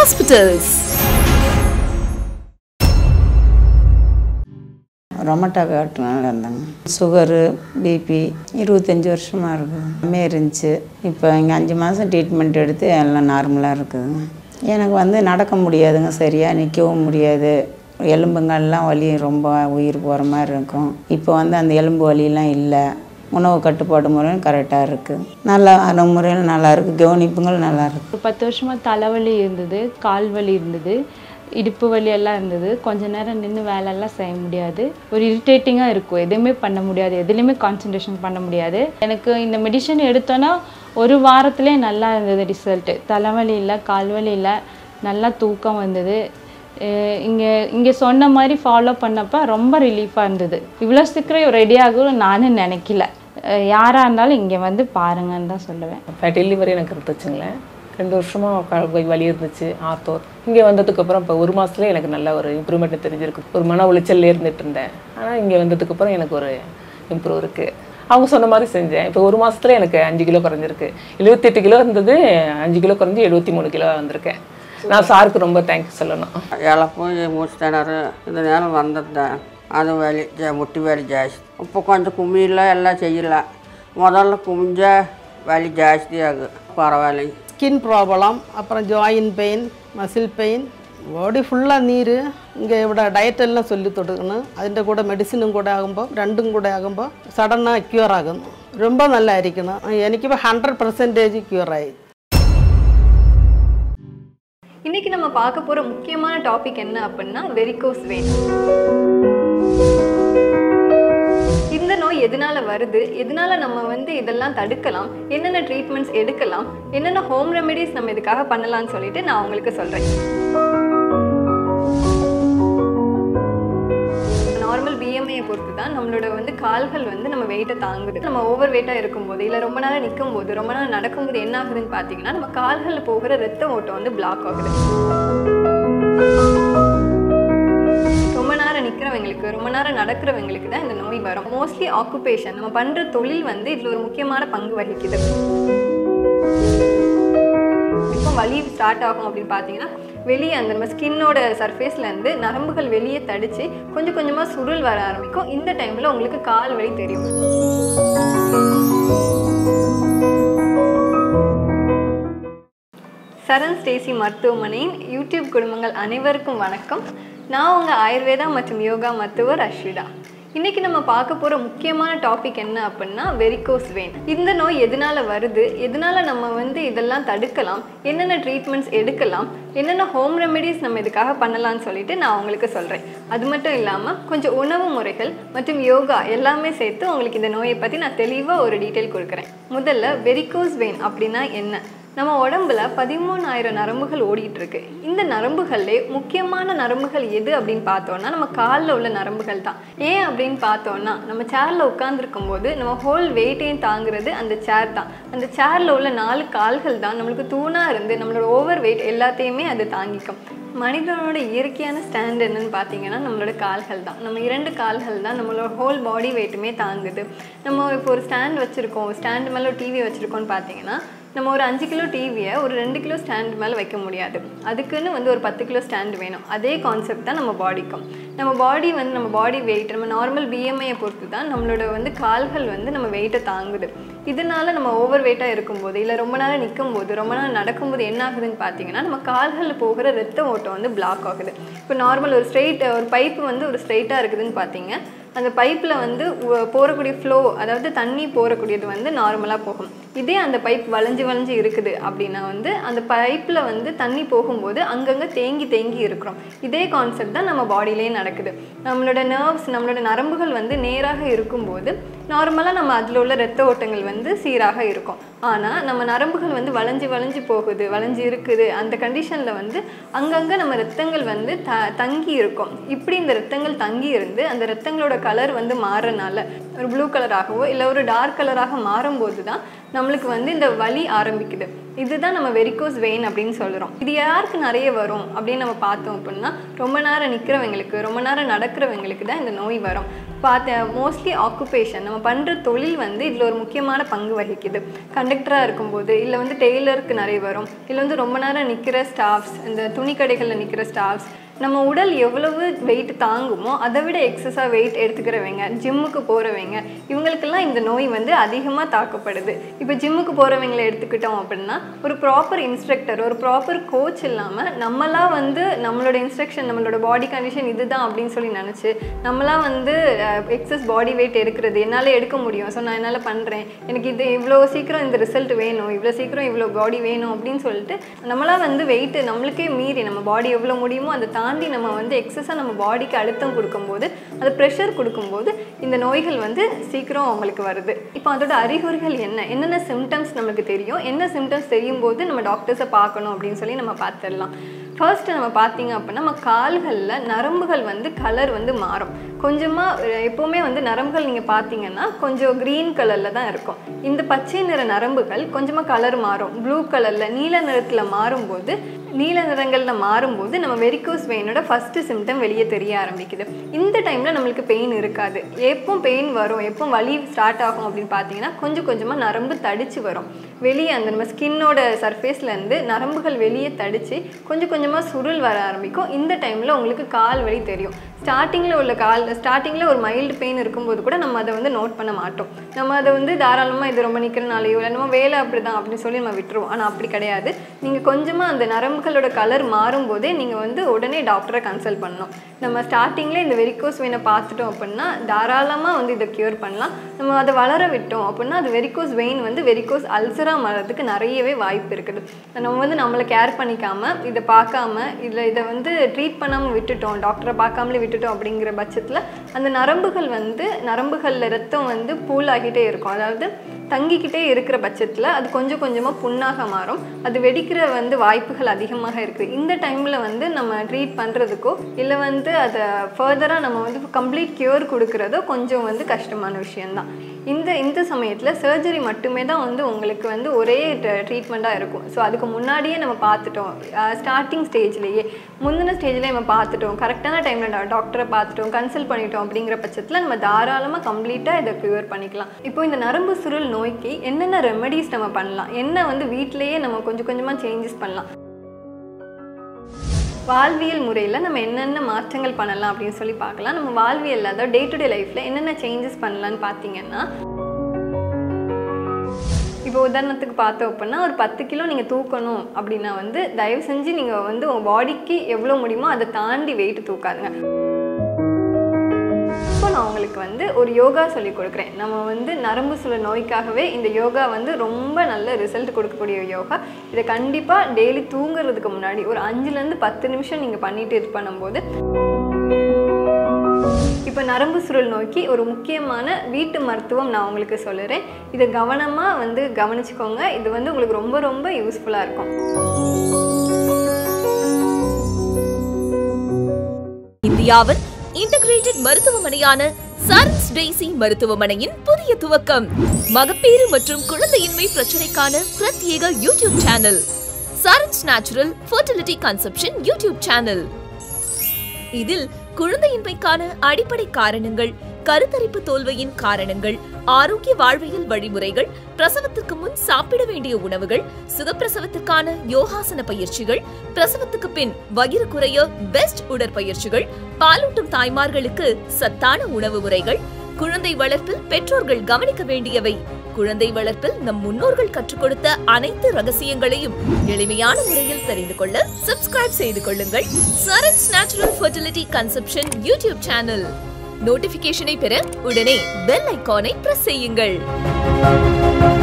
Hospitals. ரொமட்டா காட்டுனால இருந்தாங்க sugar BP இருபத்தஞ்சி வருஷமாக இருக்குது அம்மே இருந்துச்சு இப்போ இங்கே அஞ்சு மாதம் ட்ரீட்மெண்ட் எடுத்து எல்லாம் நார்மலாக இருக்குதுங்க எனக்கு வந்து நடக்க முடியாதுங்க சரியாக நிற்கவும் முடியாது எலும்புங்கள்லாம் வலி ரொம்ப உயிர் போகிற மாதிரி இருக்கும் இப்போ வந்து அந்த எலும்பு வலியெல்லாம் இல்லை உணவு கட்டுப்பாடு முறையும் கரெக்டாக இருக்குது நல்லா முறையில் நல்லா இருக்குது கவனிப்புங்கள் நல்லா இருக்குது ஒரு பத்து வருஷமாக தலைவலி இருந்தது கால் வலி இருந்தது இடுப்பு வலி எல்லாம் இருந்தது கொஞ்ச நேரம் நின்று வேலையெல்லாம் செய்ய முடியாது ஒரு இரிட்டேட்டிங்காக இருக்கும் எதுவுமே பண்ண முடியாது எதுலேயுமே கான்சன்ட்ரேஷன் பண்ண முடியாது எனக்கு இந்த மெடிசன் எடுத்தோன்னா ஒரு வாரத்துலேயே நல்லா இருந்தது ரிசல்ட்டு தலைவலி இல்லை கால்வலி இல்லை நல்லா தூக்கம் வந்தது இங்கே இங்கே சொன்ன மாதிரி ஃபாலோ பண்ணப்போ ரொம்ப ரிலீஃபாக இருந்தது இவ்வளோ சீக்கிரம் ரெடி ஆகும் நானும் நினைக்கல யாராக இருந்தாலும் இங்கே வந்து பாருங்கன்னு தான் சொல்லுவேன் இப்போ டெலிவரி எனக்கு இருந்துச்சுங்களேன் ரெண்டு வருஷமாக வலி இருந்துச்சு ஆத்தோர் இங்கே வந்ததுக்கப்புறம் இப்போ ஒரு மாதத்துல எனக்கு நல்ல ஒரு இம்ப்ரூவ்மெண்ட் தெரிஞ்சிருக்கு ஒரு மன உளைச்சல்ல இருந்துட்டு இருந்தேன் ஆனால் இங்கே வந்ததுக்கப்புறம் எனக்கு ஒரு இம்ப்ரூவ் இருக்குது அவங்க சொன்ன மாதிரி செஞ்சேன் இப்போ ஒரு மாதத்துல எனக்கு அஞ்சு கிலோ குறைஞ்சிருக்கு எழுபத்தெட்டு கிலோ இருந்தது அஞ்சு கிலோ குறைஞ்சி எழுபத்தி மூணு கிலோ வந்திருக்கேன் நான் சாருக்கு ரொம்ப தேங்க்ஸ் சொல்லணும் ఎలపు మూస్తాడారు ఇది నేను వందద్దా అది వలి జా- ముట్టి వలి జాಸ್ತಿ ಉಪ್ಪು ಕೊಂಚ ಕುಮಿಲ್ಲ ಎಲ್ಲ ಚೆಯ್ಯಿಲ್ಲ ಮೊದಲ ಕುಂಜ வலி ಜಾಸ್ತಿ ಆಗ ಪರವಾಗಿಲ್ಲ ஸ்கின் ப்ராப்ளம் அப்புறம் joint pain muscle pain body ஃபுல்லாக നീര് இங்கே ഇവിടെ ഡയറ്റ് എല്ലാം ചൊല്ലി കൊടുക്കുന്നു അതിൻ്റെ കൂടെ മെഡിസിനും കൂടെ ആകുമ്പോൾ രണ്ടും കൂടെ ആകുമ്പോൾ സഡനാக ക്യൂർ ആകുന്നു ரொம்ப நல்லா ഇരിക്കണം എനിക്കിപ്പോൾ ഹൺഡ്രഡ് പെർസെൻറ്റേജ് ക്യൂറായി இன்னைக்கு நம்ம பார்க்க போற முக்கியமான டாபிக் என்ன அப்படின்னா வெரிகோஸ் வெயின் இந்த நோய் எதனால வருது எதனால நம்ம வந்து இதெல்லாம் தடுக்கலாம் என்னென்ன ட்ரீட்மெண்ட்ஸ் எடுக்கலாம் என்னென்ன ஹோம் ரெமெடிஸ் நம்ம இதுக்காக பண்ணலாம்னு சொல்லிட்டு நான் உங்களுக்கு சொல்றேன் நார்மல் பிஎம்ஐயை பொறுத்து தான் நம்மளோட வந்து கால்கள் வந்து நம்ம வெயிட்டை தாங்குது நம்ம ஓவர் வெயிட்டாக இருக்கும்போது இல்லை ரொம்ப நேரம் நிற்கும் போது ரொம்ப நேரம் நடக்கும்போது என்ன ஆகுதுன்னு பார்த்தீங்கன்னா நம்ம கால்களில் போகிற ரத்த ஓட்டம் வந்து பிளாக் ஆகுது ரொம்ப நேரம் நிற்கிறவங்களுக்கு ரொம்ப நேரம் நடக்கிறவங்களுக்கு தான் இந்த நோய் வரும் மோஸ்ட்லி ஆக்குபேஷன் நம்ம பண்ணுற தொழில் வந்து இதில் ஒரு முக்கியமான பங்கு வகிக்குது எப்போ வலி ஸ்டார்ட் ஆகும் அப்படின்னு பார்த்தீங்கன்னா வெளியே அந்த நம்ம ஸ்கின்னோட சர்ஃபேஸ்லேருந்து நரம்புகள் வெளியே தடிச்சு கொஞ்சம் கொஞ்சமாக சுருள் வர ஆரம்பிக்கும் இந்த டைமில் உங்களுக்கு கால் வலி தெரியும் சரண் ஸ்டேசி மருத்துவமனையின் யூடியூப் குடும்பங்கள் அனைவருக்கும் வணக்கம் நான் உங்கள் ஆயுர்வேதா மற்றும் யோகா மருத்துவர் அஸ்விதா இன்னைக்கு நம்ம பார்க்க போகிற முக்கியமான டாபிக் என்ன அப்படின்னா வெரிகோஸ் வெயின் இந்த நோய் எதனால வருது எதனால நம்ம வந்து இதெல்லாம் தடுக்கலாம் என்னென்ன ட்ரீட்மெண்ட்ஸ் எடுக்கலாம் என்னென்ன ஹோம் ரெமெடிஸ் நம்ம இதுக்காக பண்ணலாம்னு சொல்லிட்டு நான் உங்களுக்கு சொல்கிறேன் அது மட்டும் இல்லாமல் கொஞ்சம் உணவு முறைகள் மற்றும் யோகா எல்லாமே சேர்த்து உங்களுக்கு இந்த நோயை பற்றி நான் தெளிவாக ஒரு டீட்டெயில் கொடுக்குறேன் முதல்ல வெரிகோஸ் வெயின் அப்படின்னா என்ன நம்ம உடம்புல பதிமூணாயிரம் நரம்புகள் ஓடிட்டு இருக்கு இந்த நரம்புகள்லே முக்கியமான நரம்புகள் எது அப்படின்னு பார்த்தோம்னா நம்ம காலில் உள்ள நரம்புகள் தான் ஏன் அப்படின்னு பார்த்தோம்னா நம்ம சேர்ல உட்காந்துருக்கும் போது நம்ம ஹோல் வெயிட்டையும் தாங்குறது அந்த சேர் தான் அந்த சேர்ல உள்ள நாலு கால்கள் தான் நம்மளுக்கு தூணா இருந்து நம்மளோட ஓவர் வெயிட் எல்லாத்தையுமே அது தாங்கிக்கும் மனிதனோட இயற்கையான ஸ்டாண்ட் என்னன்னு பார்த்தீங்கன்னா நம்மளோட கால்கள் தான் நம்ம இரண்டு கால்கள் தான் நம்மளோட ஹோல் பாடி வெயிட்டுமே தாங்குது நம்ம இப்போ ஒரு ஸ்டாண்ட் வச்சுருக்கோம் ஸ்டாண்டு மேலே ஒரு டிவி வச்சுருக்கோம்னு பார்த்தீங்கன்னா நம்ம ஒரு அஞ்சு கிலோ டிவியை ஒரு ரெண்டு கிலோ ஸ்டாண்ட் மேலே வைக்க முடியாது அதுக்குன்னு வந்து ஒரு பத்து கிலோ ஸ்டாண்ட் வேணும் அதே கான்செப்ட் தான் நம்ம பாடிக்கும் நம்ம பாடி வந்து நம்ம பாடி வெயிட் நம்ம நார்மல் பிஎம்ஐயை பொறுத்து தான் நம்மளோட வந்து கால்கள் வந்து நம்ம வெயிட்டை தாங்குது இதனால நம்ம ஓவர் வெயிட்டாக இருக்கும்போது இல்லை ரொம்ப நேரம் நிற்கும் போது ரொம்ப நேரம் நடக்கும்போது என்ன ஆகுதுன்னு பார்த்தீங்கன்னா நம்ம கால்களில் போகிற ரத்த ஓட்டம் வந்து பிளாக் ஆகுது இப்போ நார்மல் ஒரு ஸ்ட்ரெயிட் ஒரு பைப்பு வந்து ஒரு ஸ்ட்ரெயிட்டாக இருக்குதுன்னு பார்த்தீங்க அந்த பைப்பில் வந்து உ- போகக்கூடிய ஃப்ளோ அதாவது தண்ணி போகக்கூடியது வந்து நார்மலாக போகும் இதே அந்த பைப் வளைஞ்சு வளைஞ்சு இருக்குது அப்படின்னா வந்து அந்த பைப்பில் வந்து தண்ணி போகும்போது அங்கங்கே தேங்கி தேங்கி இருக்கிறோம் இதே கான்செப்ட் தான் நம்ம பாடியிலே நடக்குது நம்மளோட நர்வ்ஸ் நம்மளோட நரம்புகள் வந்து நேராக இருக்கும்போது நார்மலாக நம்ம அதில் உள்ள ரத்த ஓட்டங்கள் வந்து சீராக இருக்கும் ஆனால் நம்ம நரம்புகள் வந்து வளைஞ்சு வளைஞ்சு போகுது வளைஞ்சு இருக்குது அந்த கண்டிஷனில் வந்து அங்கங்கே நம்ம ரத்தங்கள் வந்து த தங்கி இருக்கும் இப்படி இந்த ரத்தங்கள் தங்கி இருந்து அந்த ரத்தங்களோட கலர் வந்து மாறுறனால ஒரு ப்ளூ கலராகவோ இல்லை ஒரு டார்க் கலராக மாறும்போது தான் நம்மளுக்கு வந்து இந்த வலி ஆரம்பிக்குது இதுதான் நம்ம வெரிகோஸ் வெயின் அப்படின்னு சொல்கிறோம் இது யாருக்கு நிறைய வரும் அப்படின்னு நம்ம பார்த்தோம் அப்படின்னா ரொம்ப நேரம் நிற்கிறவங்களுக்கு ரொம்ப நேரம் நடக்கிறவங்களுக்கு தான் இந்த நோய் வரும் பார்த்த மோஸ்ட்லி ஆக்குபேஷன் நம்ம பண்ணுற தொழில் வந்து இதில் ஒரு முக்கியமான பங்கு வகிக்குது கண்டக்டராக இருக்கும்போது இல்லை வந்து டெய்லருக்கு நிறைய வரும் இல்லை வந்து ரொம்ப நேரம் நிற்கிற ஸ்டாஃப்ஸ் இந்த துணி கடைகளில் நிற்கிற ஸ்டாஃப்ஸ் நம்ம உடல் எவ்வளவு வெயிட் தாங்குமோ அதை விட எக்ஸஸாக வெயிட் எடுத்துக்கிறவங்க ஜிம்முக்கு போகிறவங்க இவங்களுக்கெல்லாம் இந்த நோய் வந்து அதிகமாக தாக்கப்படுது இப்போ ஜிம்முக்கு போகிறவங்களை எடுத்துக்கிட்டோம் அப்படின்னா ஒரு ப்ராப்பர் இன்ஸ்ட்ரக்டர் ஒரு ப்ராப்பர் கோச் இல்லாமல் நம்மளா வந்து நம்மளோட இன்ஸ்ட்ரக்ஷன் நம்மளோட பாடி கண்டிஷன் இதுதான் அப்படின்னு சொல்லி நினச்சி நம்மளா வந்து எக்ஸஸ் பாடி வெயிட் எடுக்கிறது என்னால் எடுக்க முடியும் ஸோ நான் என்னால் பண்ணுறேன் எனக்கு இது இவ்வளோ சீக்கிரம் இந்த ரிசல்ட் வேணும் இவ்வளோ சீக்கிரம் இவ்வளோ பாடி வேணும் அப்படின்னு சொல்லிட்டு நம்மளா வந்து வெயிட் நம்மளுக்கே மீறி நம்ம பாடி எவ்வளோ முடியுமோ அதை தாண்டி நம்ம வந்து எக்ஸஸாக நம்ம பாடிக்கு அழுத்தம் கொடுக்கும்போது அது ப்ரெஷர் கொடுக்கும்போது இந்த நோய்கள் வந்து சீக்கிரம் அவங்களுக்கு வருது இப்போ அதோட அறிகுறிகள் என்ன என்னென்ன சிம்டம்ஸ் நமக்கு தெரியும் என்ன சிம்டம்ஸ் தெரியும் போது நம்ம டாக்டர்ஸை பார்க்கணும் அப்படின்னு சொல்லி நம்ம பார்த்துடலாம் ஃபர்ஸ்ட் நம்ம பார்த்தீங்க அப்படின்னா நம்ம கால்களில் நரம்புகள் வந்து கலர் வந்து மாறும் கொஞ்சமாக எப்போவுமே வந்து நரம்புகள் நீங்கள் பார்த்தீங்கன்னா கொஞ்சம் க்ரீன் கலரில் தான் இருக்கும் இந்த பச்சை நிற நரம்புகள் கொஞ்சமாக கலர் மாறும் ப்ளூ கலரில் நீல நிறத்தில் மாறும்போது நீல நிறங்களில் மாறும்போது நம்ம வெரிகோஸ் வெயினோட ஃபஸ்ட்டு சிம்டம் வெளியே தெரிய ஆரம்பிக்குது இந்த டைமில் நம்மளுக்கு பெயின் இருக்காது எப்போ பெயின் வரும் எப்போ வலி ஸ்டார்ட் ஆகும் அப்படின்னு பார்த்தீங்கன்னா கொஞ்சம் கொஞ்சமாக நரம்பு தடிச்சு வரும் வெளியே அந்த நம்ம ஸ்கின்னோட சர்ஃபேஸ்லேருந்து நரம்புகள் வெளியே தடிச்சு கொஞ்சம் கொஞ்சமாக சுருள் வர ஆரம்பிக்கும் இந்த டைமில் உங்களுக்கு கால் வலி தெரியும் ஸ்டார்டிங்கில் உள்ள கால் ஸ்டார்டிங்கில் ஒரு மைல்டு பெயின் இருக்கும்போது கூட நம்ம அதை வந்து நோட் பண்ண மாட்டோம் நம்ம அதை வந்து தாராளமாக இது ரொம்ப நிற்கிறனாலையோ இல்லை நம்ம வேலை அப்படி தான் அப்படின்னு சொல்லி நம்ம விட்டுருவோம் ஆனால் அப்படி கிடையாது நீங்கள் கொஞ்சமாக அந்த நரம்புகளோட கலர் மாறும்போதே நீங்கள் வந்து உடனே டாக்டரை கன்சல்ட் பண்ணணும் நம்ம ஸ்டார்டிங்கில் இந்த வெரிகோஸ் வெயினை பார்த்துட்டோம் அப்படின்னா தாராளமாக வந்து இதை க்யூர் பண்ணலாம் நம்ம அதை வளர விட்டோம் அப்படின்னா அது வெரிகோஸ் வெயின் வந்து வெரிகோஸ் அல்சராக மாறதுக்கு நிறையவே வாய்ப்பு இருக்குது நம்ம வந்து நம்மளை கேர் பண்ணிக்காமல் இதை பார்க்காம இதில் இதை வந்து ட்ரீட் பண்ணாமல் விட்டுட்டோம் டாக்டரை பார்க்காமலே விட்டுட்டோம் அப்படிங்கிற பட்சத்தில் அந்த நரம்புகள் வந்து நரம்புகளில் ரத்தம் வந்து பூல் ஆகிட்டே இருக்கும் அதாவது தங்கிக்கிட்டே இருக்கிற பட்சத்தில் அது கொஞ்சம் கொஞ்சமாக புண்ணாக மாறும் அது வெடிக்கிற வந்து வாய்ப்புகள் அதிகமாக இருக்குது இந்த டைமில் வந்து நம்ம ட்ரீட் பண்ணுறதுக்கோ இல்லை வந்து அதை ஃபர்தராக நம்ம வந்து கம்ப்ளீட் க்யூர் கொடுக்குறதோ கொஞ்சம் வந்து கஷ்டமான விஷயந்தான் இந்த இந்த சமயத்தில் சர்ஜரி மட்டுமே தான் வந்து உங்களுக்கு வந்து ஒரே ட்ரீட்மெண்ட்டாக இருக்கும் ஸோ அதுக்கு முன்னாடியே நம்ம பார்த்துட்டோம் ஸ்டார்டிங் ஸ்டேஜ்லேயே முந்தின ஸ்டேஜ்லேயே நம்ம பார்த்துட்டோம் கரெக்டான டைமில் டாக்டரை பார்த்துட்டோம் கன்சல்ட் பண்ணிட்டோம் அப்படிங்கிற பட்சத்தில் நம்ம தாராளமாக கம்ப்ளீட்டாக இதை க்யூர் பண்ணிக்கலாம் இப்போ இந்த நரம்பு சுருள் நோய்க்கு என்னென்ன ரெமெடிஸ் நம்ம பண்ணலாம் என்ன வந்து வீட்டிலேயே நம்ம கொஞ்சம் கொஞ்சமாக சேஞ்சஸ் பண்ணலாம் வாழ்வியல் முறையில் நம்ம என்னென்ன மாற்றங்கள் பண்ணலாம் அப்படின்னு சொல்லி பார்க்கலாம் நம்ம வாழ்வியல் அதாவது டே டு டே லைஃப்பில் என்னென்ன சேஞ்சஸ் பண்ணலான்னு பார்த்தீங்கன்னா இப்போ உதாரணத்துக்கு பார்த்தோம் அப்படின்னா ஒரு பத்து கிலோ நீங்கள் தூக்கணும் அப்படின்னா வந்து தயவு செஞ்சு நீங்கள் வந்து உங்கள் பாடிக்கு எவ்வளோ முடியுமோ அதை தாண்டி வெயிட் தூக்காதுங்க இப்போ நான் உங்களுக்கு வந்து ஒரு யோகா சொல்லி கொடுக்குறேன் நம்ம வந்து நரம்பு சுழல் நோய்க்காகவே இந்த யோகா வந்து ரொம்ப நல்ல ரிசல்ட் கொடுக்கக்கூடிய யோகா இதை கண்டிப்பாக டெய்லி தூங்குறதுக்கு முன்னாடி ஒரு அஞ்சுலேருந்து பத்து நிமிஷம் நீங்கள் பண்ணிட்டு இது பண்ணும்போது இப்போ நரம்பு சுருள் நோக்கி ஒரு முக்கியமான வீட்டு மருத்துவம் நான் உங்களுக்கு சொல்லுறேன் இதை கவனமாக வந்து கவனிச்சுக்கோங்க இது வந்து உங்களுக்கு ரொம்ப ரொம்ப யூஸ்ஃபுல்லாக இருக்கும் இந்தியாவின் இன்டகிரேட்டட் மருத்துவமனையான சரண்ஸ் டெய்சி மருத்துவமனையின் புதிய துவக்கம் மகப்பேறு மற்றும் குழந்தையின்மை பிரச்சனைக்கான பிரத்யேக YouTube channel Charan's natural fertility conception YouTube channel இதில் குழந்தையின்மைக்கான அடிப்படை காரணங்கள் கருத்தரிப்பு தோல்வையின் காரணங்கள் ஆரோக்கிய வாழ்வியல் வழிமுறைகள் பிரசவத்துக்கு முன் சாப்பிட வேண்டிய உணவுகள் சுகப்பிரசவத்துக்கான யோகாசன பயிற்சிகள் பிரசவத்துக்கு பின் வயிறு குறைய பெஸ்ட் உடற்பயிற்சிகள் பாலூட்டும் தாய்மார்களுக்கு சத்தான உணவு முறைகள் குழந்தை வளர்ப்பில் பெற்றோர்கள் கவனிக்க வேண்டியவை குழந்தை வளர்ப்பில் நம் முன்னோர்கள் கற்றுக் கொடுத்த அனைத்து ரகசியங்களையும் எளிமையான முறையில் தெரிந்து கொள்ள சப்ஸ்கிரைப் செய்து கொள்ளுங்கள் Charan's natural fertility conception YouTube channel நோட்டிபிகேஷனை பெற உடனே பெல் ஐகானை பிரஸ் செய்யுங்கள்